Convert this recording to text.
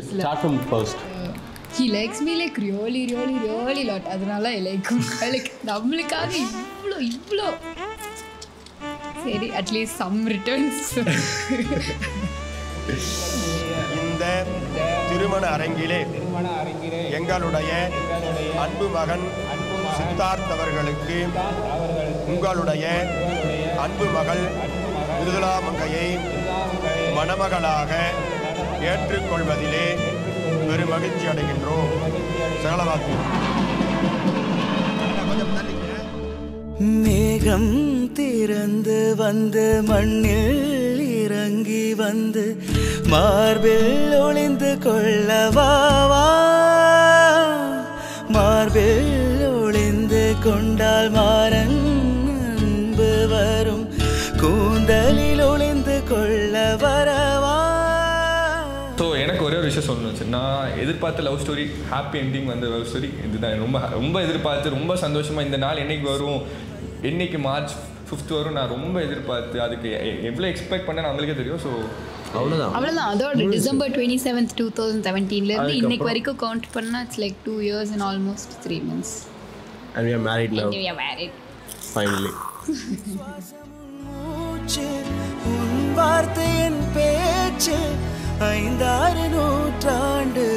Start from first. He likes me like really really really lot அதனால I like like நம்மளுக்காக இவ்வளோ இவ்வளோ சரி அட்லீஸ்ட் சம் ரிட்டர்ன்ஸ் இந்த திருமண அரங்கிலே எங்களுடைய அன்பு மகன் சித்தார்த் அவர்களுக்கு உங்களுடைய அன்பு மகள் மிருதுளா மங்கையை மணமகளாக ஏற்றுக்கொள்வதிலே பெரும் மகிழ்ச்சி அடைகின்றோம் சகலவாக்கு கொஞ்சம் தள்ளிங்க மேகம் திறந்து வந்து மண்ணில் இறங்கி வந்து மார்பில் ஒளிந்து கொள்ளவாவா மார்பில் ஒளிந்து கொண்டால் மாறன் அன்பு வரும் கூந்தலில் ஒளிந்து கொள்ள வரவா ஸோ எனக்கு ஒரே ஒரு விஷயம் சொல்லணும் சார் நான் எதிர்பார்த்த லவ் ஸ்டோரி ஹாப்பி எண்டிங் வந்த லவ் ஸ்டோரி இதுதான் ரொம்ப ரொம்ப எதிர்பார்த்து ரொம்ப சந்தோஷமாக இந்த நாள் என்னைக்கு வரும் என்னைக்கு மார்ச் ஃபிஃப்த் வரும் நான் ரொம்ப எதிர்பார்த்து அதுக்கு எ- எவ்வளோ எக்ஸ்பெக்ட் பண்ண நம்மளுக்கே தெரியும் ஸோ அவ்வளோதான் அவ்வளோதான் அதோட December twenty seventh two thousand செவன்டீன்லேருந்து இன்னைக்கு வரைக்கும் கவுண்ட் பண்ணால் it's like two years and almost three months And we are married now, married finally. மூச்சு உன் வார்த்தை என் பேச்சு ஐந்தாறு நூற்றாண்டு